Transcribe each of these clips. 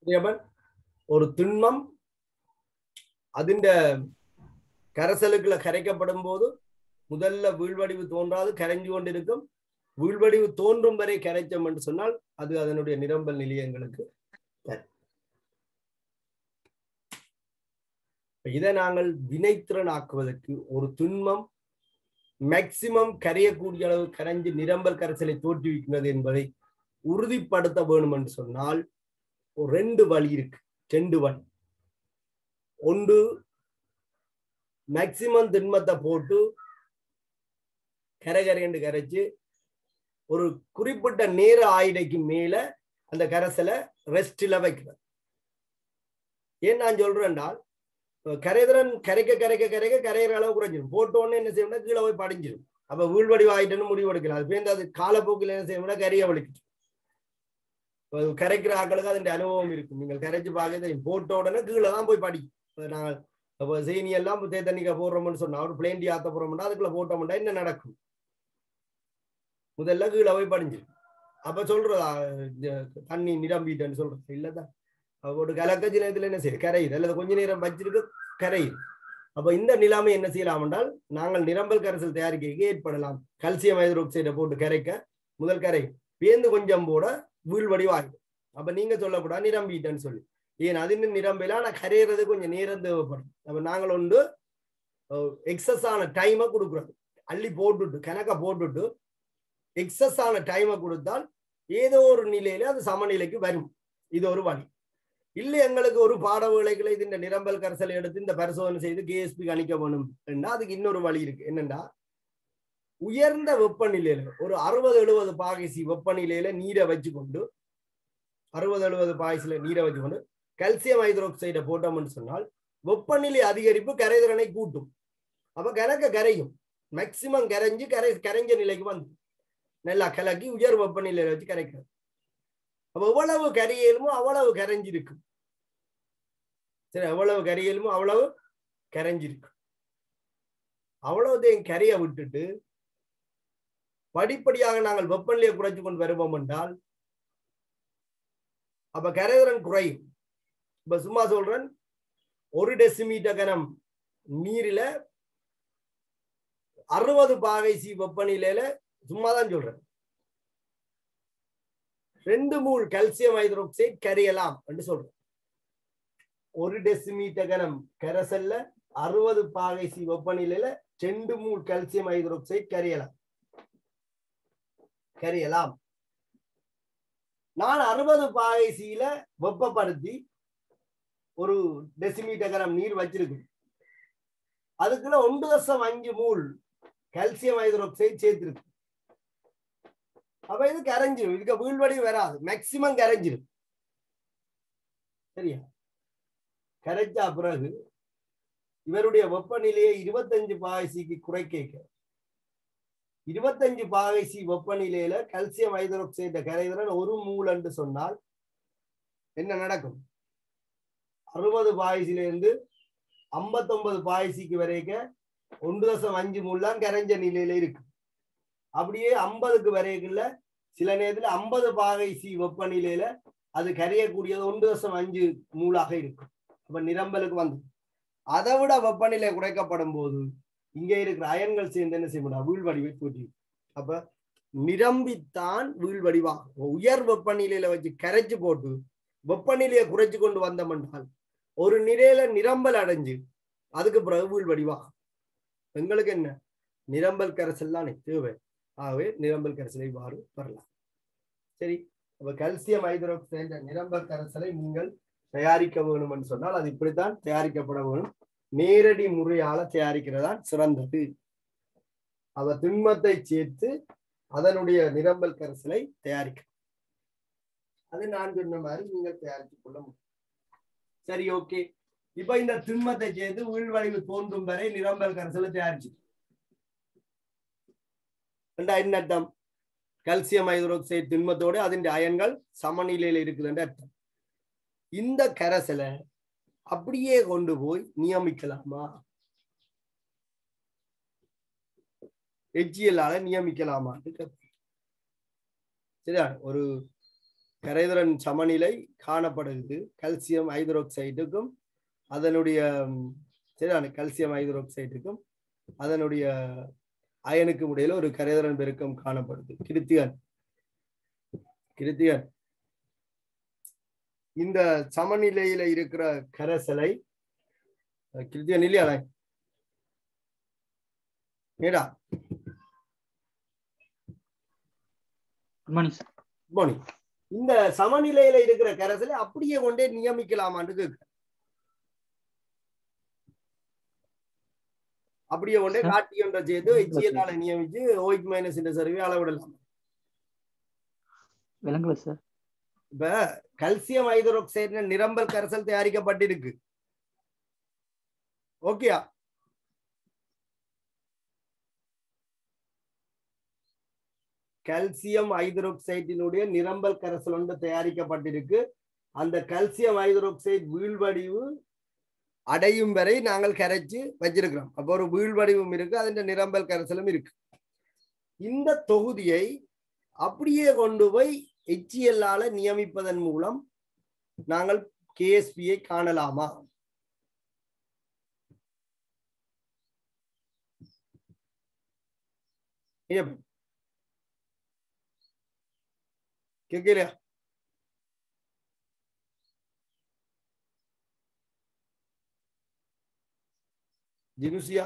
புரியுதா? ஒரு திண்மம் அதிண்ட கரைசலுக்குள்ள கரைக்கப்படும் போது முதல்ல வீழ்வடிவு தோன்றாது கரைஞ்சு கொண்டிருக்கும் வீழ்வடிவு தோன்றும் வரை கரைச்சோம் என்று சொன்னால் அது அதனுடைய நிரம்பல் நிலையங்களுக்கு தரும். இப்ப இதை நாங்கள் வினைத்திறன் ஆக்குவதற்கு ஒரு திண்மம் மேக்சிமம் கரையக்கூடிய அளவு கரைஞ்சு நிரம்பல் கரைசலை தோற்றுவிக்கிறது என்பதை உறுதிப்படுத்த வேணும் என்று சொன்னால் ஒரு ரெண்டு வழி இருக்கு ரெண்டு வழி ஒன்று மேக்சிமம் திண்மத்தை போட்டு கரைகரைண்டு கரைச்சு ஒரு குறிப்பிட்ட நேர ஆயிடைக்கு மேல அந்த கரைசலை ரெஸ்டில் வைக்கிறது ஏன் நான் சொல்றேன்டால் இப்ப கரைதிறன் கரைக்க கரைக்க கரைக்க கரையிற அளவு குறைஞ்சிடும் போட்டோன்னு என்ன செய்யணும்னா கீழே போய் படிஞ்சிடும் அப்ப வீழ்வடிவு ஆயிட்டுன்னு முடிவு எடுக்கலாம் அது பேருந்து அது காலப்போக்கில் என்ன செய்யணும்னா கரையை வலிக்கிட்டு கரைக்கிற ஆக்களுக்கு அதன் அனுபவம் இருக்கும் நீங்கள் கரைச்சு பார்க்க தெரியும் போட்ட உடனே கீழே தான் போய் படி இப்ப நாங்கள் அப்போ சீனி எல்லாம் தேத்தண்ணிக்க போடுறோம்னு சொன்னா ஒரு பிளேண்டி ஆத்த போறோம்னா அதுக்குள்ள போட்டோம்னா என்ன நடக்கும் முதல்ல கீழே போய் படிஞ்சிடும் அப்ப சொல்றதா இந்த தண்ணி நிரம்பிட்டேன்னு சொல்றது இல்லதான் அப்ப ஒரு கலக்கச்சி நேரத்துல என்ன செய்யுது கரையுது அல்லது கொஞ்ச நேரம் வச்சிருக்கு கரையுது அப்ப இந்த நிலைமை என்ன செய்யலாம் என்றால் நாங்கள் நிரம்பல் கரைசல் தயாரிக்க ஏற்படலாம் கல்சியம் ஹைட்ரோக்சைடை போட்டு கரைக்க முதல் கரை பேந்து கொஞ்சம் போட வீழ்வடிவாகும் அப்ப நீங்க சொல்லக்கூடாது நிரம்பிட்டேன்னு சொல்லி ஏன் அது இன்னும் நிரம்பல ஆனா கரையிறது கொஞ்சம் நேரம் தேவைப்படும் அப்ப நாங்கள் ஒன்று எக்ஸஸ் ஆன டைமை கொடுக்குறோம் அள்ளி போட்டுட்டு கணக்க போட்டுட்டு எக்ஸஸ் ஆன டைமை கொடுத்தால் ஏதோ ஒரு நிலையில அது சமநிலைக்கு வரும் இது ஒரு வழி இல்லை எங்களுக்கு ஒரு பாட வேலைகளை இந்த நிரம்பல் கரைசலை எடுத்து இந்த பரிசோதனை செய்து கேஎஸ்பி கணிக்க வேணும் அதுக்கு இன்னொரு வழி இருக்கு என்னன்னா உயர்ந்த வெப்பநிலையில ஒரு அறுபது எழுபது பாகைசி வெப்பநிலையில நீரை வச்சுக்கொண்டு அறுபது எழுபது பாகைசில நீரை வச்சுக்கொண்டு கல்சியம் ஹைட்ரோக்சைடை போட்டோம்னு சொன்னால் வெப்பநிலை அதிகரிப்பு கரைதிறனை கூட்டும் அப்ப கணக்க கரையும் மேக்சிமம் கரைஞ்சு கரை கரைஞ்ச நிலைக்கு வந்து நல்லா கலக்கி உயர் வெப்பநிலையில வச்சு கரைக்கிறது அப்ப எவ்வளவு கரையலுமோ அவ்வளவு கரைஞ்சிருக்கும் சரி எவ்வளவு கரையலுமோ அவ்வளவு கரைஞ்சிருக்கும் அவ்வளவுதையும் கரையை விட்டுட்டு படிப்படியாக நாங்கள் வெப்பநிலையை குறைச்சு கொண்டு வருவோம் என்றால் அப்ப கரைதிறன் குறையும் இப்ப சும்மா சொல்றேன் ஒரு டெசிமீட்டர் கனம் நீரில அறுபது பாகை சி வெப்பநிலையில சும்மா தான் சொல்றேன் ரெண்டு மூல் கல்சியம் ஹைட்ரோக்சைடு கரையலாம் என்று சொல்றேன் ஒரு டெசிமீட்டர் கனம் கரைசல்ல அறுபது பாகை சி வெப்பநிலையில ரெண்டு மூல் கல்சியம் ஹைட்ரோக்சைடு கரையலாம் கரையலாம் நான் அறுபது பாகை சியில வெப்பப்படுத்தி ஒரு டெசிமீட்டர் கரம் நீர் வச்சிருக்கேன் அதுக்குள்ள ஒன்று தசம் அஞ்சு மூல் கல்சியம் ஹைட்ரோக்சைடு சேர்த்திருக்கு அப்ப இது கரைஞ்சிரும் இதுக்கு வீழ்வடி வராது மேக்சிமம் கரைஞ்சிரும் சரியா கரைச்சா பிறகு இவருடைய வெப்பநிலையை இருபத்தஞ்சு பாகைசிக்கு குறைக்க இருபத்தஞ்சு பாகைசி வெப்பநிலையில கல்சியம் ஹைட்ரோக்சைடு கரைதிறன் ஒரு மூல் என்று சொன்னால் என்ன நடக்கும் அறுபது பாய்சில இருந்து ஐம்பத்தொன்பது பாய்சிக்கு வரைக்க ஒன்று தசம் அஞ்சு மூல் தான் கரைஞ்ச நிலையில இருக்கு அப்படியே ஐம்பதுக்கு வரைக்குள்ள சில நேரத்துல ஐம்பது பாகை சி வெப்பநிலையில அது கரையக்கூடியது ஒன்று தசம் அஞ்சு மூலாக இருக்கும் அப்ப நிரம்பலுக்கு வந்து அதை விட வெப்பநிலை குறைக்கப்படும் போது இங்க இருக்கிற அயன்கள் சேர்ந்து என்ன செய்ய முடியும் வீழ்வடிவை தோற்றி அப்ப நிரம்பித்தான் வீழ்வடிவாகும் உயர் வெப்பநிலையில வச்சு கரைச்சு போட்டு வெப்பநிலையை குறைச்சு கொண்டு வந்தோம் என்றால் ஒரு நிலையில நிரம்பல் அடைஞ்சு அதுக்கு பிறகு வீழ்வடிவாகும் எங்களுக்கு என்ன நிரம்பல் கரைசல் தானே தேவை ஆகவே நிரம்பல் கரைசலை இவ்வாறு வரலாம் சரி அப்ப கல்சியம் ஹைட்ரோக்சைடு நிரம்பல் கரைசலை நீங்கள் தயாரிக்க வேணும் என்று சொன்னால் அது இப்படித்தான் தயாரிக்கப்பட வேணும் நேரடி முறையால தயாரிக்கிறதா சிறந்தது அவ திண்மத்தை சேர்த்து அதனுடைய நிரம்பல் கரைசலை தயாரிக்க அது நான் சொன்ன மாதிரி நீங்கள் தயாரித்துக் கொள்ள முடியும் சரி ஓகே இப்ப இந்த திண்மத்தை சேர்த்து உள்வழிவு தோன்றும் வரை நிரம்பல் கரைசலை தயாரிச்சு என்ன அர்த்தம் கல்சியம் ஹைட்ரோக்சைடு திண்மத்தோடு அதன் அயன்கள் சமநிலையில இருக்குதுன்ற அர்த்தம் இந்த கரைசலை அப்படியே கொண்டு போய் நியமிக்கலாமா எச்சியலால நியமிக்கலாமான்னு சரியா ஒரு கரைதிறன் சமநிலை காணப்படுகிறது கல்சியம் ஹைட்ரோக்சைடுக்கும் அதனுடைய ம், சரிதானே கல்சியம் ஹைட்ரோக்சைடுக்கும் அதனுடைய அயனுக்கும் இடையில ஒரு கரைதிறன் பெருக்கம் காணப்படுது கிருத்திகன் கிருத்திகன் இந்த சமநிலையில இருக்கிற கரைசலை அஹ், கிருத்திகன் இல்லையா ஏடா good morning sir good morning இந்த சமநிலையில இருக்கிற கரைசலை அப்படியே கொண்டே நியமிக்கலாமான்னு கேக்குறேன். அப்படியே கொண்டே Sir. காட்டி ஒன்றை செய்து HCl நியமிச்சு ஓய்க் மைனஸ் இந்த சரிவை அளவிடலாம் விளங்கல சார் இப்ப கல்சியம் ஹைட்ரோக்சைடு நிரம்பல் கரைசல் தயாரிக்கப்பட்டிருக்கு ஓகேயா கல்சியம் ஹைட்ரோக்சைட்டினுடைய நிரம்பல் கரைசல் ஒன்று தயாரிக்கப்பட்டிருக்கு அந்த கல்சியம் ஹைட்ரோக்சைடு வீழ்வடிவு அடையும் வரை நாங்கள் கரைச்சு வச்சிருக்கிறோம் அப்போ ஒரு வீழ்வடிவும் இருக்கு அதிന്റെ நிரம்பல் கரைசலும் இருக்கு இந்த தொகுதியை அப்படியே கொண்டு போய் HCl ஆல நியமிப்பதன் மூலம் நாங்கள் கேஎஸ்பியை காணலாமா ஏன் கேட்கலையா ஜினுசியா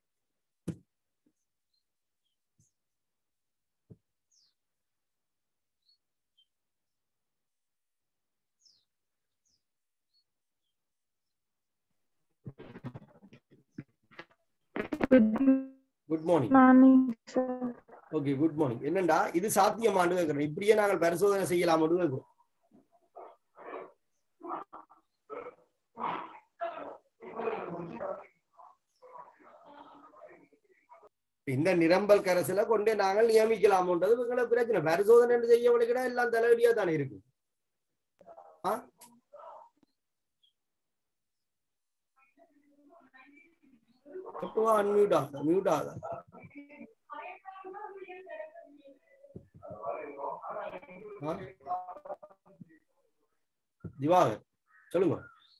Good good morning morning, sir. Okay good morning என்னண்டா இது சாத்தியமானு கேட்கிறேன் இப்படியே நாங்கள் பரிசோதனை செய்யலாமான்னு கேட்கிறோம் இந்த நிரம்பல் கரைசலை கொண்டே நாங்கள் நியமிக்கலாம்ன்றது எங்களை பிரச்சனை பரிசோதனை செய்ய வழிகிட எல்லாம் தலைவலியா தானே இருக்கு ஆ? அன்மியூட் ஆகுதா மியூட் ஆகுதா ஆ? திவாகர் சொல்லுங்க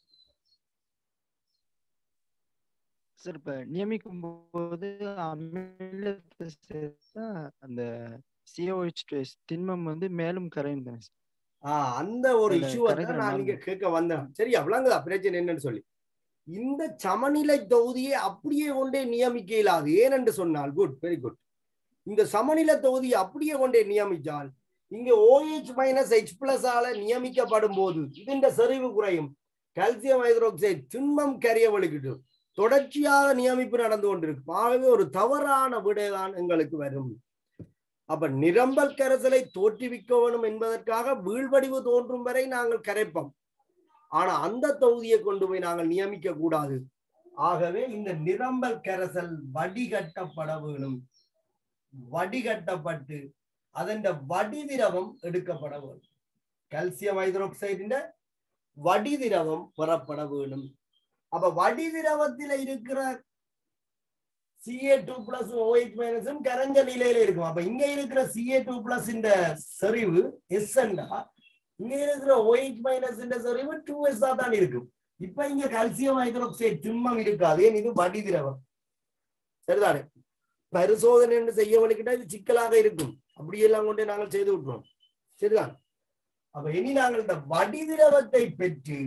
சார் இப்ப நியமிக்கும் போது அமிலத்தை சேர்த்தா அந்த சிஓஹெச் திண்மம் வந்து மேலும் கரையும் தானே சார் ஆஹ் அந்த ஒரு அதுல இஷ்யூவை தான் கரைக்கிற நான் நாள் இங்க கேட்க வந்தேன் சரியா விளங்குதா பிரச்சனை என்னன்னு சொல்லி இந்த சமநிலை தொகுதியை அப்படியே கொண்டே நியமிக்க இயலாது ஏனென்று சொன்னால் குட் வெரி குட் இந்த சமநிலை தொகுதியை அப்படியே கொண்டே நியமித்தால் இங்க OH மைனஸ் ஹெச் பிளஸ் ஆல நியமிக்கப்படும் போது ഇതിന്റെ செறிவு குறையும் கால்சியம் ஹைட்ரோக்சைடு திண்மம் கரிய வலிக்கிட்டு தொடர்ச்சியாக நியமிப்பு நடந்து கொண்டிருக்கும் ஆகவே ஒரு தவறான விடைதான் எங்களுக்கு வரும் அப்ப நிரம்பல் கரைசலை தோற்றுவிக்க வேணும் என்பதற்காக வீழ்வடிவு தோன்றும் வரை நாங்கள் கரைப்போம் ஆனா அந்த தொகுதியை கொண்டு போய் நாங்கள் நியமிக்க கூடாது ஆகவே இந்த நிரம்பல் கரைசல் வடிகட்டப்பட வேணும் வடிகட்டப்பட்டு அதன் வடிதிரவம் எடுக்கப்பட வேணும் கால்சியம் ஹைட்ரோக்சைடின் வடிதிரவம் பெறப்பட வேணும் அப்ப வடிதிரவத்தில் இருக்கிற சிஏ டூ பிளஸ் ஓஹெச் மைனஸும் கரைஞ்ச நிலையில இருக்கும் அப்ப இங்க இருக்கிற சிஏ டூ பிளஸ் இந்த செறிவு எஸ் இங்க இருக்கிற OH மைனஸ் இந்த செறிவு டூ எஸ் தான் இருக்கும் இப்ப இங்க கால்சியம் ஹைட்ரோக்சைடு திண்மம் இருக்காது ஏன் இது வடி திரவம் சரிதானே பரிசோதனை என்று செய்ய வழிக்கிட்டா இது சிக்கலாக இருக்கும் அப்படியெல்லாம் கொண்டு நாங்கள் செய்து விட்டுறோம் சரிதான் அப்ப இனி நாங்கள் இந்த வடி திரவத்தை பெற்று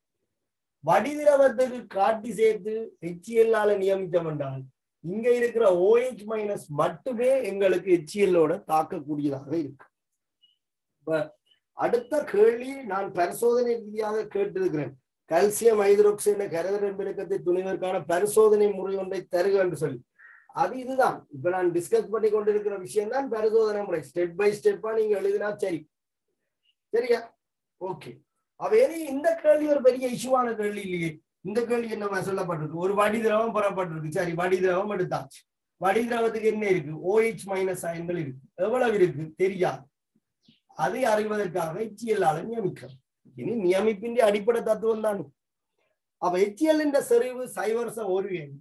வடி திரவத்துக்கு காட்டி சேர்த்து HCl ஆல நியமித்தோம் என்றால் இங்க இருக்கிற OH மைனஸ் மட்டுமே எங்களுக்கு HCl ஓட தாக்கக்கூடியதாக இருக்கு இப்ப அடுத்த கேள்வி நான் பரிசோதனை ரீதியாக கேட்டிருக்கிறேன் கால்சியம் ஹைட்ரோக்சைடு கரைதரன் பெருக்கத்தை துணிவதற்கான பரிசோதனை முறை ஒன்றை தருக என்று சொல்லி அது இதுதான் இப்ப நான் டிஸ்கஸ் பண்ணி கொண்டிருக்கிற விஷயம் தான் பரிசோதனை முறை ஸ்டெப் பை ஸ்டெப்பா நீங்க எழுதினா சரி சரியா ஓகே அவ ஏனி இந்த கேள்வி ஒரு பெரிய இஷ்யூவான கேள்வி இல்லையே இந்த கேள்வி என்ன சொல்லப்பட்டிருக்கு ஒரு வடி திரவம் பெறப்பட்டிருக்கு சரி வடி திரவம் எடுத்தாச்சு வடி திரவத்துக்கு என்ன இருக்கு OH மைனஸ் அயன்கள் இருக்கு எவ்வளவு இருக்கு தெரியாது அதை அறிவதற்காக HCl ஆல நியமிக்கிறோம் இனி நியமிப்பின் அடிப்படை தத்துவம் தான் அப்ப HCl என்ற செறிவு சைவர்சம் ஒரு எண்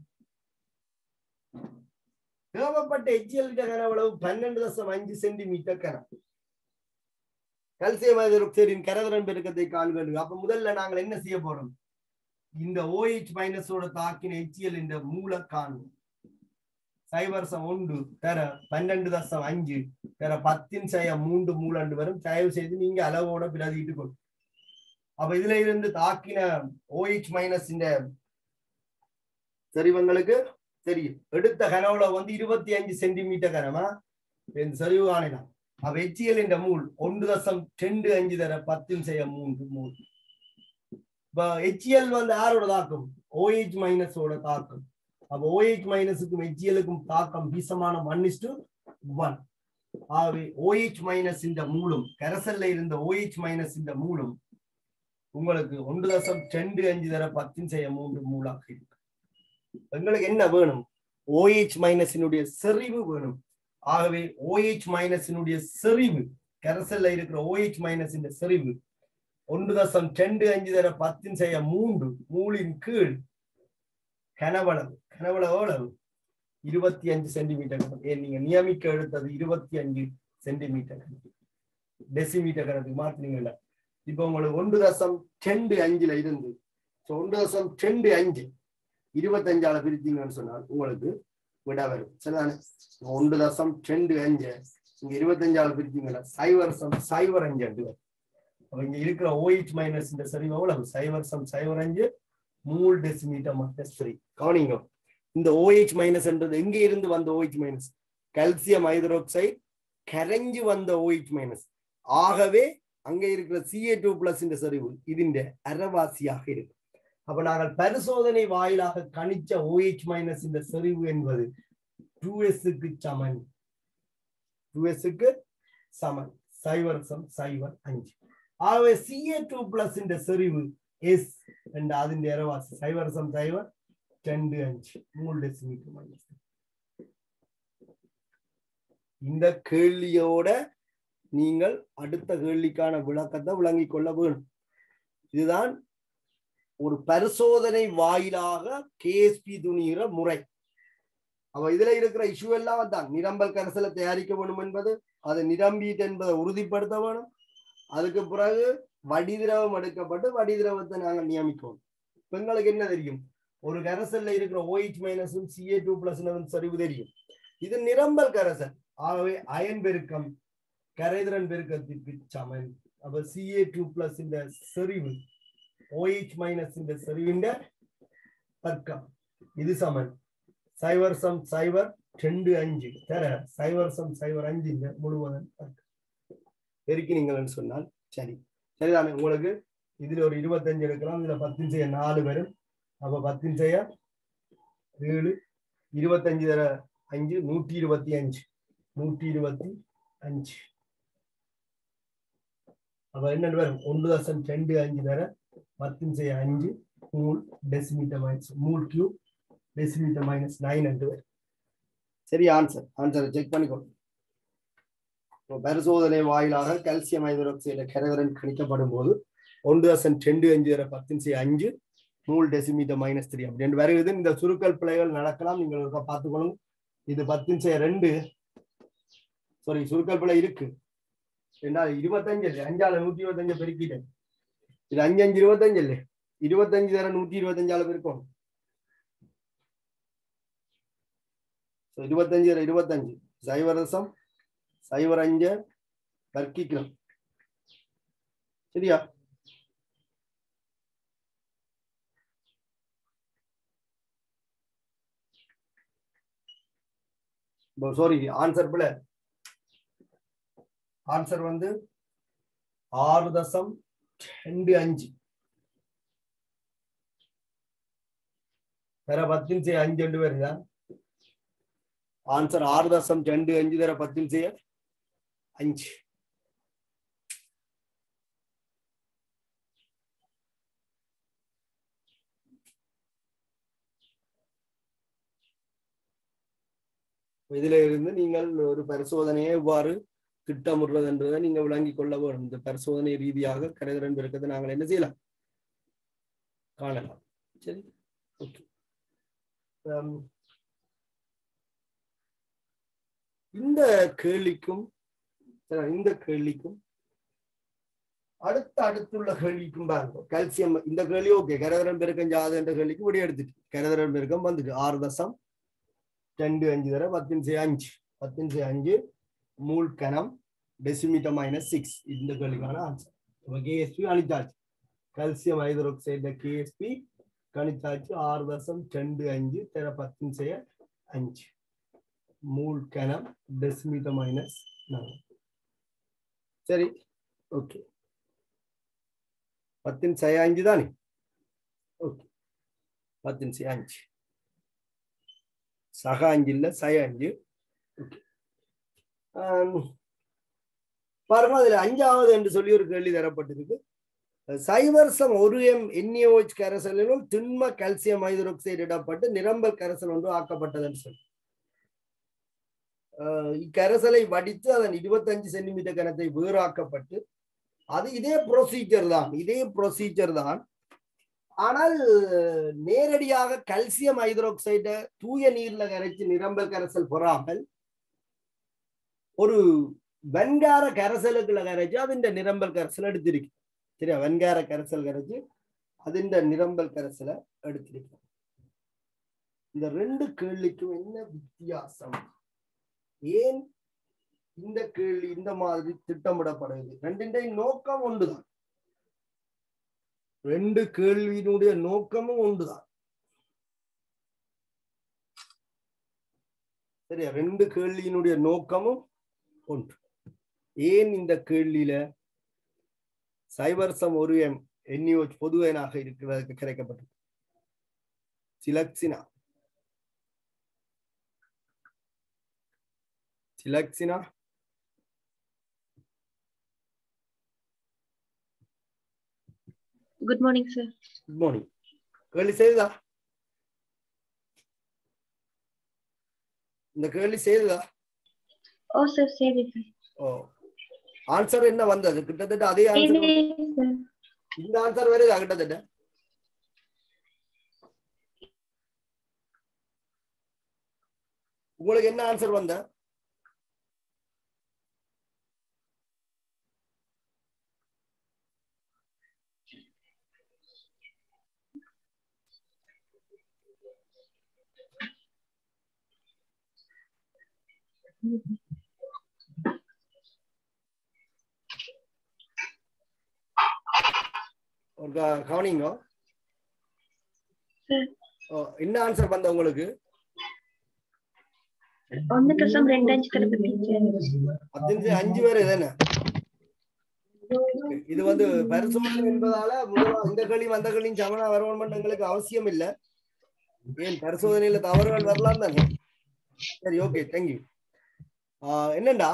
தேவைப்பட்ட HCl கன அளவு பன்னெண்டு தசம் அஞ்சு சென்டிமீட்டர் கனம் கல்சியம் ஹைட்ரோக்சைடின் கரதிறன் பெருக்கத்தை காண்க அப்ப முதல்ல நாங்கள் என்ன செய்ய போறோம் இந்த ஓஹெச் மைனஸோட தாக்கின HCl இந்த மூல காண்போம் சைவர்சம் ஒன்று தர பன்னெண்டு தசம் அஞ்சு தர பத்தின் செய்ய மூன்று மூலண்டு வரும் தயவு செய்து நீங்க அளவோட பிரதிட்டு கொள்ளும் அப்ப இதுல இருந்து தாக்கின OH மைனஸ் இந்த சரிவங்களுக்கு தெரியும் எடுத்த கனவுல வந்து இருபத்தி அஞ்சு சென்டிமீட்டர் கனமா இந்த சரிவு காணலாம் அப்ப எச்சியல் என்ற மூல் ஒன்று தசம் ரெண்டு அஞ்சு தர பத்தின் செய்ய மூன்று மூல் இப்ப எச்சியல் வந்து யாரோட தாக்கம் OH மைனஸோட தாக்கம் அப்ப OH மைனஸுக்கும் எச்சியலுக்கும் தாக்கம் வீசமான ஒன் இஸ் டு ஒன் ஆகவே OH மைனஸ் இந்த மூலும் கரசல்ல இருந்த OH மைனஸ் இந்த மூலும் உங்களுக்கு ஒன்று தசம் ரெண்டு அஞ்சு தர பத்தின் செய்ய மூன்று மூலாக இருக்கு எங்களுக்கு என்ன வேணும் OH மைனஸினுடைய செறிவு வேணும் ஆகவே OH மைனஸினுடைய செறிவு கரசல்ல இருக்கிற OH மைனஸ் இந்த செறிவு ஒன்று தசம் ரெண்டு அஞ்சு தர பத்தின் செய்ய மூன்று மூலின் கீழ் கனவளவு கனவளவு எவ்வளவு இருபத்தி அஞ்சு சென்டிமீட்டர் கணக்கு ஏன் நீங்க நியமிக்க எடுத்தது இருபத்தி அஞ்சு சென்டிமீட்டர் கணக்கு டெசிமீட்டர் கணக்கு மாத்தினீங்கல்ல இப்ப உங்களுக்கு ஒன்று தசம் ரெண்டு அஞ்சுல இருந்து so ஒன்று தசம் ரெண்டு அஞ்சு இருபத்தஞ்சால பிரித்தீங்கன்னு சொன்னால் உங்களுக்கு விட வரும் சரிதானே ஒன்று தசம் ரெண்டு அஞ்சு இங்க இருபத்தஞ்சால பிரித்தீங்கன்னா சைவர் சம் சைவர் அஞ்சு அண்டு வரும் அப்ப இங்க இருக்கிற ஓஹெச் மைனஸ் இந்த சரிவு எவ்வளவு சைவர் சம் சைவர் அஞ்சு மூல் டெசிமீட்டர் மைனஸ் த்ரீ கவனிங்க இந்த ஓஹெச் மைனஸ் என்றது எங்க இருந்து வந்த ஓஹெச் மைனஸ் கல்சியம் ஹைட்ரோக்சைடு கரைஞ்சு வந்த ஓஹெச் மைனஸ் ஆகவே அங்க இருக்கிற சிஏ டூ பிளஸ் இந்த சரிவு ഇതിന്റെ அரைவாசியாக இருக்கு அப்ப நாங்கள் பரிசோதனை வாயிலாக கணிச்ச ஓஹெச் மைனஸ் இந்த செறிவு என்பது டூ எஸ்க்கு சமன் டூ எஸ்க்கு சமன் சைவர் சம் சைவர் அஞ்சு ஆகவே சிஏ டூ பிளஸ் இந்த செறிவு எஸ் என்ற അതിന്റെ ഇരവാസി സൈവർ സം സൈവർ രണ്ട് അഞ്ച് മൂന്ന് ഡെസിമീറ്റർ മൈനസ് இந்த கேள்வியோட நீங்கள் அடுத்த கேள்விக்கான விளக்கத்தை விளங்கிக் கொள்ள வேணும் இதுதான் ஒரு பரிசோதனை வாயிலாக கேஎஸ்பி துணிகிற முறை அவ இதுல இருக்கிற இஷ்யூ எல்லாம் தான் நிரம்பல் கரைசலை தயாரிக்க வேணும் என்பது அதை நிரம்பிட்டு என்பதை உறுதிப்படுத்த வேணும் அதுக்கு பிறகு வடிதிரவம் எடுக்கப்பட்டு வடிதிரவத்தை நாங்கள் நியமிக்கணும் இப்ப எங்களுக்கு என்ன தெரியும் ஒரு கரைசல்ல இருக்கிற OH மைனஸும் சிஏ டூ பிளஸ் சரிவு தெரியும் இது நிரம்பல் கரைசல் ஆகவே அயன் பெருக்கம் கரைதிறன் பெருக்கத்திற்கு சமன் அப்ப சிஏ டூ பிளஸ் இந்த செறிவு OH மைனஸ் இந்த செறிவின் தர்க்கம் இது சமன் சைவர் சம் சைவர் ரெண்டு அஞ்சு தர சைவர் சம் சைவர் அஞ்சு இந்த முழுவதும் தர்க்கம் பெருக்கினீங்கன்னு சொன்னால் சரி சரிதானே உங்களுக்கு இதுல ஒரு இருபத்தஞ்சு எடுக்கலாம் இதுல பத்து செய்ய நாலு வரும் அப்ப பத்து செய்ய ஏழு இருபத்தஞ்சு தர அஞ்சு நூற்றி இருபத்தி அஞ்சு நூற்றி இருபத்தி அஞ்சு அப்ப என்ன வரும் ஒன்று தசம் ரெண்டு அஞ்சு தர பத்து செய்ய அஞ்சு மூல் டெசிமீட்டர் மைனஸ் மூல் கியூப் டெசிமீட்டர் மைனஸ் நைன் என்று வரும் சரி ஆன்சர் ஆன்சரை செக் பண்ணிக்கோங்க பரிசோதனை வாயிலாக கால்சியம் ஹைட்ரோக்சைடு கரைவரன் கணிக்கப்படும் போது ஒன்று தசம் ரெண்டு அஞ்சு தர பத்தின் செய்ய அஞ்சு மூல் டெசிமீட்டர் மைனஸ் த்ரீ அப்படின்னு வருகிறது இந்த சுருக்கல் பிழைகள் நடக்கலாம் நீங்கள் ஒருக்கா பார்த்துக்கொள்ளுங்க இது பத்தின் செய்ய ரெண்டு சாரி சுருக்கல் பிழை இருக்கு ரெண்டாவது இருபத்தஞ்சு இல்லை அஞ்சால நூத்தி இருபத்தஞ்சு பெருக்கிட்டேன் இது அஞ்சு அஞ்சு இருபத்தஞ்சு இல்லை இருபத்தஞ்சு தர நூத்தி இருபத்தஞ்சால பெருக்கும் இருபத்தஞ்சு தர இருபத்தஞ்சு சைவரசம் சைவர் அஞ்ச வர்க்கிக்கிறோம் சரியா சாரி ஆன்சர் பிள்ளை ஆன்சர் வந்து ஆறு தசம் ரெண்டு அஞ்சு வேற பத்தின் செய்ய அஞ்சு ரெண்டு வருதா ஆன்சர் ஆறு தசம் ரெண்டு அஞ்சு தர பத்தின் செய்ய அஞ்சு இதுல இருந்து நீங்கள் ஒரு பரிசோதனையை எவ்வாறு திட்டமிடுறது என்றதை நீங்க விளங்கிக் கொள்ள வேண்டும் இந்த பரிசோதனை ரீதியாக கரைதிறன் பெருக்கத்தை நாங்கள் என்ன செய்யலாம் காணலாம் சரி ஓகே இந்த கேள்விக்கும் இந்த கேள்விக்கும் அடுத்த அடுத்துள்ள கேள்விக்கும் பாருங்க கால்சியம் இந்த கேள்வி ஓகே கரதரன் பெருக்கம் ஜாது என்ற கேள்விக்கு விட எடுத்துட்டு கரதரன் பெருக்கம் வந்துட்டு ஆறு தசம் ரெண்டு அஞ்சு தர பத்தின்சை அஞ்சு பத்தின்சை அஞ்சு மூல் கணம் டெசிமீட்டர் மைனஸ் சிக்ஸ் இந்த கேள்விக்கான ஆன்சர் கேஎஸ்பி அணித்தாச்சு கால்சியம் ஹைட்ரோக்சைடு கேஎஸ்பி கணித்தாச்சு ஆறு தசம் ரெண்டு அஞ்சு தர பத்தின்சை அஞ்சு மூல் கணம் டெசிமீட்டர் மைனஸ் நாலு சரி ஓகே பத்தின் சய அஞ்சு தானே ஓகே பத்தின் சய அஞ்சு சக அஞ்சு இல்ல சய அஞ்சு ஓகே பாருங்க அதுல அஞ்சாவது என்று சொல்லி ஒரு கேள்வி தரப்பட்டிருக்கு சைவர்சம் ஒரு எம் என்ஏஓச் கரைசலிலும் திண்ம கால்சியம் ஹைட்ரோக்சைடு இடப்பட்டு நிரம்பல் கரைசல் ஒன்று ஆக்கப்பட்டதுன்னு சொல்லி அஹ் இக்கரைசலை வடித்து அதன் இருபத்தஞ்சு சென்டிமீட்டர் கனத்தை வேறாக்கப்பட்டு அது இதே ப்ரொசீஜர் தான் இதே ப்ரொசீஜர் தான் ஆனால் நேரடியாக கல்சியம் ஹைட்ரோக்சைடை தூய நீர்ல கரைச்சு நிரம்பல் கரைசல் பொறாமல் ஒரு வெண்கார கரைசலுக்குள்ள கரைச்சு അതിന്റെ நிரம்பல் கரைசல் எடுத்திருக்கு சரியா வெண்கார கரைசல் கரைச்சு അതിന്റെ நிரம்பல் கரைசலை எடுத்திருக்கு இந்த ரெண்டு கேள்விக்கும் என்ன வித்தியாசம் ஏன் இந்த கேள்வி இந்த மாதிரி திட்டமிடப்படுது ரெண்டின் நோக்கம் ஒன்றுதான் ரெண்டு கேள்வியினுடைய நோக்கமும் ஒன்றுதான் சரியா ரெண்டு கேள்வியினுடைய நோக்கமும் ஒன்று ஏன் இந்த கேள்வியில சைவர்சம் ஒரு எம் எண்ணியோ பொதுவனாக இருக்கிறதுக்கு கிடைக்கப்பட்டது சிலக்சினா சிலக்சினா Good morning, sir. Good morning கேள்வி செய்ததா இந்த கேள்வி செய்ததா Oh, sir, save it. sir. ஓ ஆன்சர் என்ன வந்தது கிட்டத்தட்ட அதே ஆன்சர் Save it, sir. இந்த ஆன்சர் வருதா கிட்டத்தட்ட உங்களுக்கு என்ன ஆன்சர் வந்த ஒரு க- கவனிங்க Sir, ஓ, என்ன ஆன்சர் வந்த உங்களுக்கு ഒന്ന് ദിവസം രണ്ടഞ്ച് തലപ്പത്തി பத்தஞ்சு அஞ்சு பேர் தானே இது வந்து பரிசுமணம் என்பதால முதல்ல இந்த களியும் அந்த களியும் சமனா வரணும் எங்களுக்கு அவசியம் இல்ல ஏன் பரிசோதனையில தவறுகள் வரலாம் தானே சரி ஓகே தேங்க்யூ என்னண்டா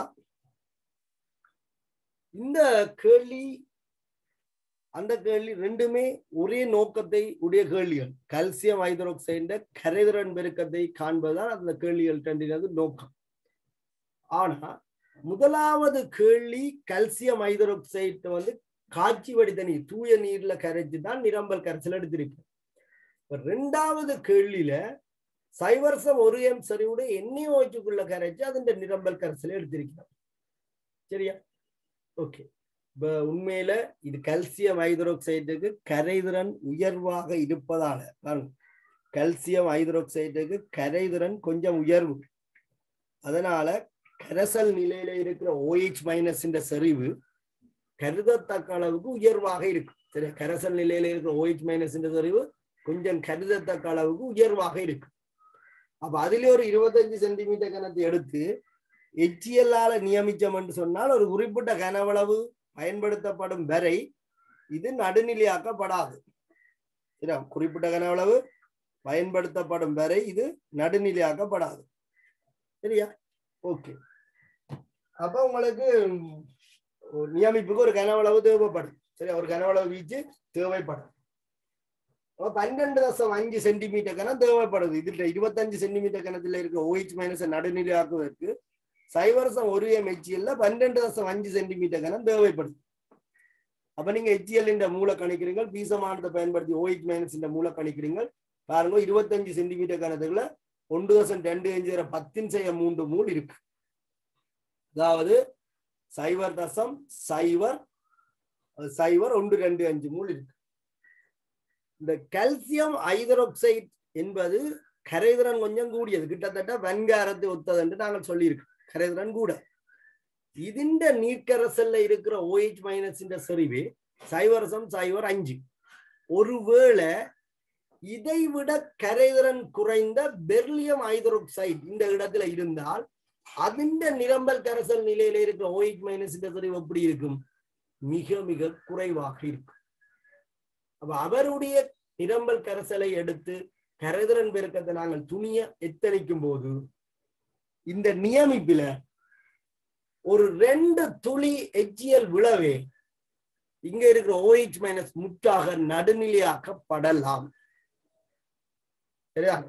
இந்த கேள்வி அந்த கேள்வி ரெண்டுமே ஒரே நோக்கத்தை உடைய கேள்விகள் கல்சியம் ஹைட்ரோக்சைட கரைதிறன் பெருக்கத்தை காண்பதுதான் அந்த கேள்விகள் ரெண்டினது நோக்கம் ஆனா முதலாவது கேள்வி கல்சியம் ஹைட்ரோக்சைடு வந்து காய்ச்சி வடித நீர் தூய நீர்ல கரைச்சு தான் நிரம்பல் கரைச்சல் எடுத்திருக்கு இப்ப ரெண்டாவது கேள்வியில சைவர்சம் ஒரு எம் சரிவுட எண்ணெய் ஓச்சுக்குள்ள கரைச்சு அதன் நிரம்பல் கரைச்சல் எடுத்திருக்கிறோம் சரியா ஓகே இப்ப உண்மையில இது கல்சியம் ஹைட்ரோக்சைடுக்கு கரைதிறன் உயர்வாக இருப்பதால பாருங்க கல்சியம் ஹைட்ரோக்சைடுக்கு கரைதிறன் கொஞ்சம் உயர்வு அதனால கரைசல் நிலையில இருக்கிற OH மைனஸ் செறிவு கருதத்தக்க அளவுக்கு உயர்வாக இருக்கும் சரி கரைசல் நிலையில இருக்கிற OH மைனஸ் செறிவு கொஞ்சம் கருதத்தக்க அளவுக்கு உயர்வாக இருக்கு அப்ப அதுல ஒரு இருபத்தஞ்சு சென்டிமீட்டர் கணத்தை எடுத்து எச்சியலால நியமிச்சோம் என்று சொன்னால் ஒரு குறிப்பிட்ட கனவளவு பயன்படுத்தப்படும் வரை இது நடுநிலையாக்கப்படாது சரியா குறிப்பிட்ட கனவளவு பயன்படுத்தப்படும் வரை இது நடுநிலையாக்கப்படாது சரியா ஓகே அப்ப உங்களுக்கு ஒரு நியமிப்புக்கு ஒரு கனவளவு தேவைப்படும் சரி ஒரு கனவளவு வீச்சு தேவைப்படும் அப்ப பன்னெண்டு தசம் அஞ்சு சென்டிமீட்டர் கணம் தேவைப்படுது இதுல இருபத்தஞ்சு சென்டிமீட்டர் கணத்துல இருக்க OH மைனஸ் நடுநிலையாக்குவதற்கு சைவரசம் ஒரு எம் ஹெச்எல்ல பன்னெண்டு தசம் அஞ்சு சென்டிமீட்டர் கணம் தேவைப்படுது அப்ப நீங்க ஹெச்எல் இந்த மூல கணிக்கிறீங்க பீசமானத்தை பயன்படுத்தி OH மைனஸ் இந்த மூல கணிக்கிறீங்க பாருங்க இருபத்தஞ்சு சென்டிமீட்டர் கணத்துக்குள்ள ஒன்று தசம் ரெண்டு அஞ்சு பத்தின் செய்ய மூன்று மூல் இருக்கு அதாவது சைவர் தசம் சைவர் அது சைவர் ஒன்று ரெண்டு அஞ்சு மூல் இருக்கு இந்த கால்சியம் ஐதரோக்சைட் என்பது கரைதிறன் கொஞ்சம் கூடியது கிட்டத்தட்ட வெண்காரத்தை ஒத்தது என்று நாங்கள் சொல்லியிருக்கோம் கரைதிறன் கூட ഇതിന്റെ നീർക്കരസല്ല இருக்கிற OH மைனஸிന്റെ செறிவு சைவரசம் சைவர் அஞ்சு ஒருவேளை இதை விட கரைதிறன் குறைந்த பெர்லியம் ஹைட்ரோக்சைடு இந்த இடத்துல இருந்தால் അതിന്റെ நிரம்பல் கரைசல் நிலையில இருக்கிற OH மைனஸிന്റെ செறிவு எப்படி இருக்கும் மிக மிக குறைவாக இருக்கும் அப்ப அவருடைய நிரம்பல் கரைசலை எடுத்து கரைதிறன் பெருக்கத்தை நாங்கள் துணிய எத்தனிக்கும் போது இந்த நியமிப்பில ஒரு ரெண்டு துளி எச்சியல் விழவே இங்க இருக்கிற OH மைனஸ் முற்றாக நடுநிலையாக்கப்படலாம் சரியா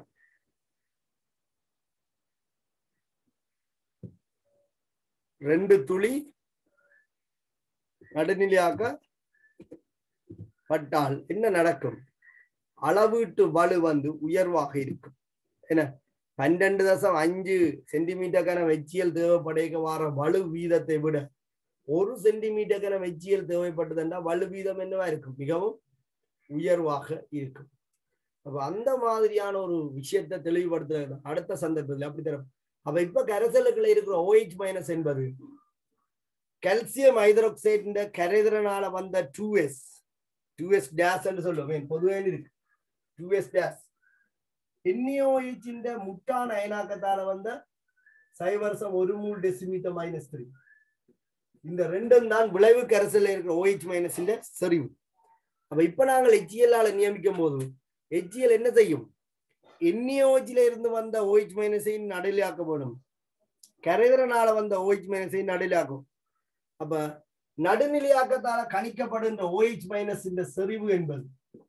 ரெண்டு துளி நடுநிலையாக்க பட்டால் என்ன நடக்கும் அளவீட்டு வலு வந்து உயர்வாக இருக்கும் என்ன பன்னெண்டு தசம் அஞ்சு சென்டிமீட்டருக்கான வெச்சியல் தேவைப்படைக்க வார வலு வீதத்தை விட ஒரு சென்டிமீட்டருக்கான வெச்சியல் தேவைப்பட்டதுண்டா வலு வீதம் என்னவா இருக்கும் மிகவும் உயர்வாக இருக்கும் அப்ப அந்த மாதிரியான ஒரு விஷயத்தை தெளிவுபடுத்துறது அடுத்த சந்தர்ப்பத்தில் அப்படி தரும் அப்ப இப்ப கரைசலுக்குள்ள இருக்கிற OH மைனஸ் என்பது கால்சியம் ஹைட்ரோக்சைடு கரைதிறனால வந்த டூ எஸ் டூ எஸ் டேஸ் என்று சொல்லுவேன் பொதுவே இருக்கு டூ எஸ் டேஸ் എൻഇഒഎച്ചിന്റെ മുട്ടാണ് അയനാക്കത്താല വന്ന சைவரசம் ஒரு மூணு டெசிமீட்டர் மைனஸ் த்ரீ இந்த ரெண்டும் தான் விளைவு கரைசல்ல இருக்கிற OH மைனஸிന്റെ செறிவு அப்ப இப்ப நாங்கள் HCl நியமிக்கும் போது HCl என்ன செய்யும் என்இஓஜில இருந்து வந்த OH மைனஸை நடுநிலையாக்கப்படும் கரைதிறனால வந்த OH மைனஸை நடுநிலையாக்கும் அப்ப நடுநிலையாக்கத்தால கணிக்கப்படுகின்ற OH மைனஸ் இந்த செறிவு என்பது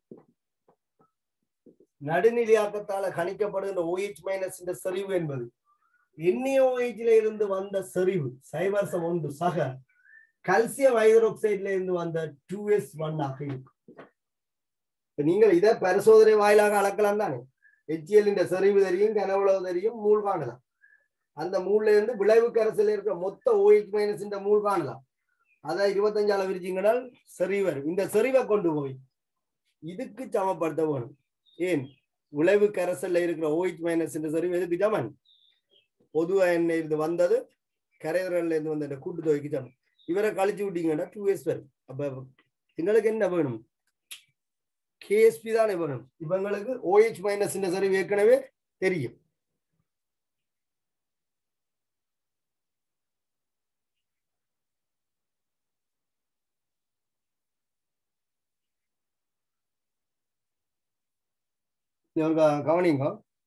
நடுநிலையாக்கத்தால கணிக்கப்படுகின்ற OH மைனஸ் இந்த செறிவு என்பது என்இஓஹெச்ல இருந்து வந்த செறிவு சைவர்சம் ஒன்று சக கல்சியம் ஹைட்ரோக்சைட்ல இருந்து வந்த டூ எஸ் ஒன் ஆக இருக்கும் இப்ப நீங்கள் இதை பரிசோதனை வாயிலாக அளக்கலாம் தானே HCl இந்த செறிவு தெரியும் கனவுளவு தெரியும் மூல் காணலாம் அந்த மூல்ல இருந்து விளைவு கரைசல் இருக்கிற மொத்த OH மைனஸ் இந்த மூல் காணலாம் அதான் இருபத்தஞ்சு அளவு இருந்தீங்கனால் செறிவு வரும் இந்த செறிவை கொண்டு போய் இதுக்கு சமப்படுத்த வேணும் ஏன் விளைவு கரைசல்ல இருக்கிற OH மைனஸ் இந்த செறிவு எதுக்கு சமன் பொதுவா என்ன இருந்து வந்தது கரையரன்ல இருந்து வந்த கூட்டு தொகைக்கு சமம் இவரை கழிச்சு விட்டீங்கன்னா டூ எஸ் வரும் அப்ப எங்களுக்கு என்ன வேணும் கேஎஸ்பி தானே வேணும் இவங்களுக்கு ஓஹெச் மைனஸ் இந்த சரிவு ஏற்கனவே தெரியும் இவங்க கவனிங்க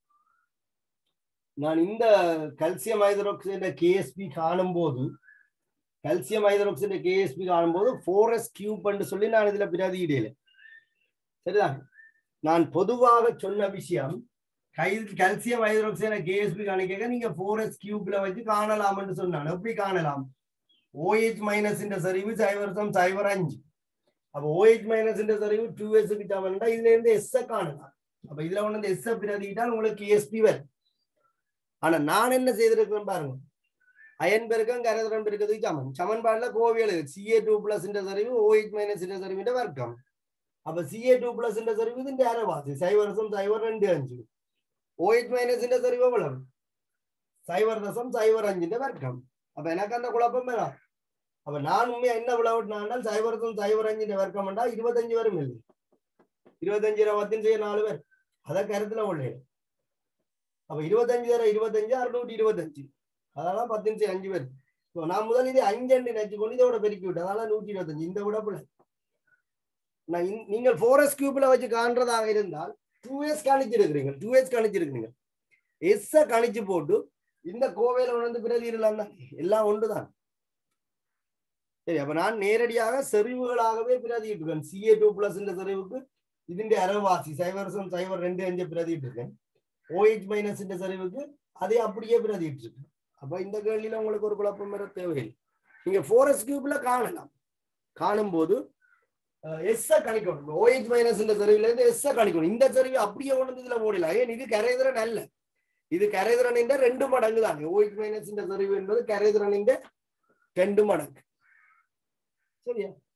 நான் இந்த கல்சியம் ஹைட்ரோக்சைட கேஎஸ்பி காணும் போது கல்சியம் ஹைட்ரோக்சைட கேஎஸ்பி காணும் போது ஃபோரஸ் கியூப் என்று சொல்லி நான் இதுல பிரதியிடல சரிதான் நான் பொதுவாக சொன்ன விஷயம் கை கல்சியம் ஹைட்ரோக்சைட கேஎஸ்பி காணிக்க நீங்க ஃபோரஸ் கியூப்ல வச்சு காணலாம்னு சொன்னான் எப்படி காணலாம் ஓஹெச் மைனஸ் இந்த சரிவு சைவரசம் சைவர் அஞ்சு அப்ப ஓஹெச் மைனஸ் இந்த சரிவு டூ எஸ்க்கு சமன்டா இதுல இருந்து எஸ் காணலாம் அப்ப இதுல ஒண்ணு எஸ் பிரதியிட்டால் உங்களுக்கு கேஎஸ்பி வரும் ஆனா நான் என்ன செய்திருக்கிறேன் பாருங்க அயன் பெருக்கம் கரதரம் பெருக்கிறதுக்கு சமன் சமன்பாடுல கோவியல் சிஏ டூ பிளஸ் சரிவு ஓஹெச் மைனஸ் சரிவிന്റെ வர்க்கம் அப்ப சிஏ டூ பிளஸ் சரிவு ഇതിന്റെ അരവാസി സൈവർസം സൈവർ രണ്ട് അഞ്ച് ഓഎച്ച് മൈനസിന്റെ சரிவு എவ்வளவு சைவர் தசம் சைவர் அஞ்சுന്റെ வர்க்கம் அப்ப எனக்கு அந்த குழப்பம் வேணாம் அப்ப நான் உண்மையா என்ன விளையாட்டுனால் சைவர் தசம் சைவர் அஞ்சுന്റെ வர்க்கம் என்றா இருபத்தஞ்சு வரும் இல்லை இருபத்தஞ்சு இருபத்தஞ்சு நாலு பேர் அதை கருத்துல உள்ளே அப்ப இருபத்தஞ்சு தர இருபத்தஞ்சு அறுநூற்றி இருபத்தஞ்சு அதெல்லாம் பத்து நிமிஷம் அஞ்சு பேர் So, நான் முதல் இது அஞ்சு அண்டு நச்சு கொண்டு இதோட பெருக்கி விட்டேன் அதனால நூற்றி இருபத்தஞ்சு இந்த விட பிள்ளை நான் இந்த- நீங்கள் ஃபோரஸ் கியூப்ல வச்சு காண்றதாக இருந்தால் டூ எஸ் கணிச்சிருக்கிறீங்க டூ எஸ் கணிச்சிருக்கிறீங்க எஸ் கணிச்சு போட்டு இந்த கோவையில உணர்ந்து பிரதியிடலாம் தான் எல்லாம் ஒன்றுதான் சரி அப்ப நான் நேரடியாக செறிவுகளாகவே பிரதிட்டு இருக்கேன் சிஏ டூ பிளஸ் இந்த செறிவுக்கு ഇതിന്റെ അരവാസി സൈവർസം സൈവർ രണ്ട് അഞ്ച് பிரதிட்டு ஓஹெச் மைனஸ் சரிவுக்கு அதே அப்படியே பிரதிட்டு இருக்கு அப்ப இந்த கேள்வியில உங்களுக்கு ஒரு குழப்பம் வர தேவையில்லை நீங்க ஃபோரஸ் கியூப்ல காணலாம் காணும் போது எஸ் கணிக்கணும் ஓஹெச் மைனஸ் சரிவுல இருந்து எஸ் கணிக்கணும் இந்த சரிவு அப்படியே கொண்டு வந்து இதுல போடலாம் ஏன் இது கரைதிறன் அல்ல இது கரைதிறனின் ரெண்டு மடங்கு தான் ஓஹெச் மைனஸ் சரிவு என்பது கரைதிறனின் ரெண்டு மடங்கு சரியா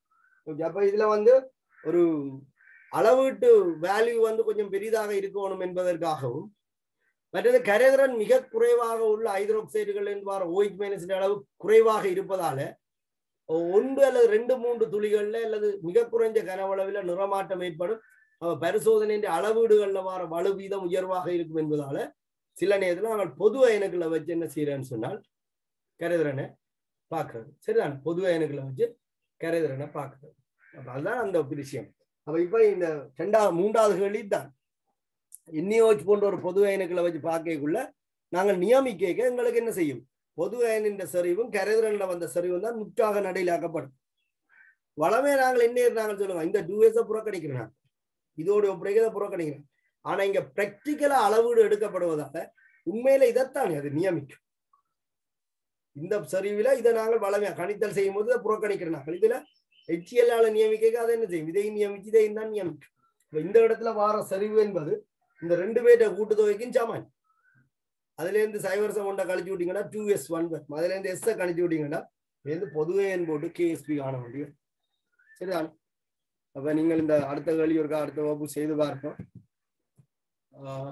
Okay, அப்ப இதுல வந்து ஒரு அளவீட்டு வேல்யூ வந்து கொஞ்சம் பெரிதாக இருக்கணும் என்பதற்காகவும் மற்றது கரைதிறன் மிக குறைவாக உள்ள ஹைட்ரோக்சைடுகள் என்பார் ஓயிக் மைனஸ் அளவு குறைவாக இருப்பதால ஒன்று அல்லது ரெண்டு மூன்று துளிகள்ல அல்லது மிக குறைஞ்ச கனவளவில் நிறமாட்டம் ஏற்படும் அப்ப பரிசோதனையின் அளவீடுகள்ல வர வலு வீதம் உயர்வாக இருக்கும் என்பதால சில நேரத்துல நாங்கள் பொது அயனுக்களை வச்சு என்ன செய்யறேன்னு சொன்னால் கரைதிறனை பார்க்கறது சரிதான் பொது அயனுக்களை வச்சு கரைதிறனை பார்க்கறது அப்ப அதுதான் அந்த விஷயம் அப்ப இப்ப இந்த ரெண்டாவது மூன்றாவது கேள்வி தான் என்இஓச் போன்ற ஒரு பொது அயனுக்களை வச்சு பார்க்கக்குள்ள நாங்கள் நியமிக்க எங்களுக்கு என்ன செய்யும் பொது அயனின் செறிவும் கரைதிறன்ல வந்த செறிவும் தான் முற்றாக நடையிலாக்கப்படும் வளமே நாங்கள் என்ன நாங்கள் சொல்லுவோம் இந்த டூ இயர்ஸை புறக்கணிக்கிறோம் இதோட ஒப்படைக்கிறத புறக்கணிக்கிறோம் ஆனா இங்க பிராக்டிக்கலா அளவீடு எடுக்கப்படுவதால உண்மையில இதைத்தான் அது நியமிக்கும் இந்த சரிவில இதை நாங்கள் வளமையா கணித்தல் செய்யும் போது இதை புறக்கணிக்கிறோம் நாங்கள் இதுல ஹெச்எல் நியமிக்க அதை என்ன செய்யும் இதையும் நியமிச்சு இதையும் தான் நியமிக்கும் இப்ப இந்த இடத்துல வார சரிவு என்பது இந்த ரெண்டு பேர்ட்ட கூட்டுத்தொகைக்கும் சமன் அதுல இருந்து சைவரசம் கொண்ட கழிச்சு விட்டீங்கன்னா டூ எஸ் ஒன் அதுல இருந்து எஸ் கழிச்சு விட்டீங்கன்னா இருந்து பொதுவேன் போட்டு கேஎஸ்பி காண முடியும் சரிதான் அப்ப நீங்கள் இந்த அடுத்த கேள்வி இருக்கா அடுத்த வகுப்பு செய்து பார்ப்போம் ஆஹ்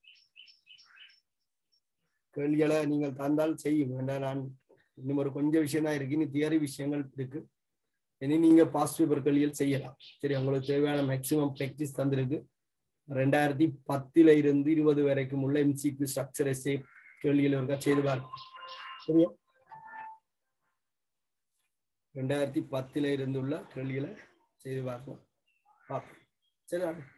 கேள்விகளை நீங்கள் தந்தால் செய்யும் ஏன்னா நான் இன்னும் ஒரு கொஞ்சம் விஷயம் தான் இருக்கு இனி தியரி விஷயங்கள் இருக்கு இனி நீங்க பாஸ்ட் பேப்பர் கேள்விகள் செய்யலாம் சரி உங்களுக்கு தேவையான மேக்சிமம் ப்ராக்டிஸ் தந்திருக்கு ரெண்டாயிரத்தி பத்துல இருந்து இருபது வரைக்கும் உள்ள எம்சிக்கு ஸ்ட்ரக்சர் எஸ்ஏ கேள்விகள் இருக்கா செய்து பாருங்க சரியா ரெண்டாயிரத்தி பத்துல இருந்து உள்ள கேள்விகளை செய்து பார்ப்போம் பார்ப்போம் சரி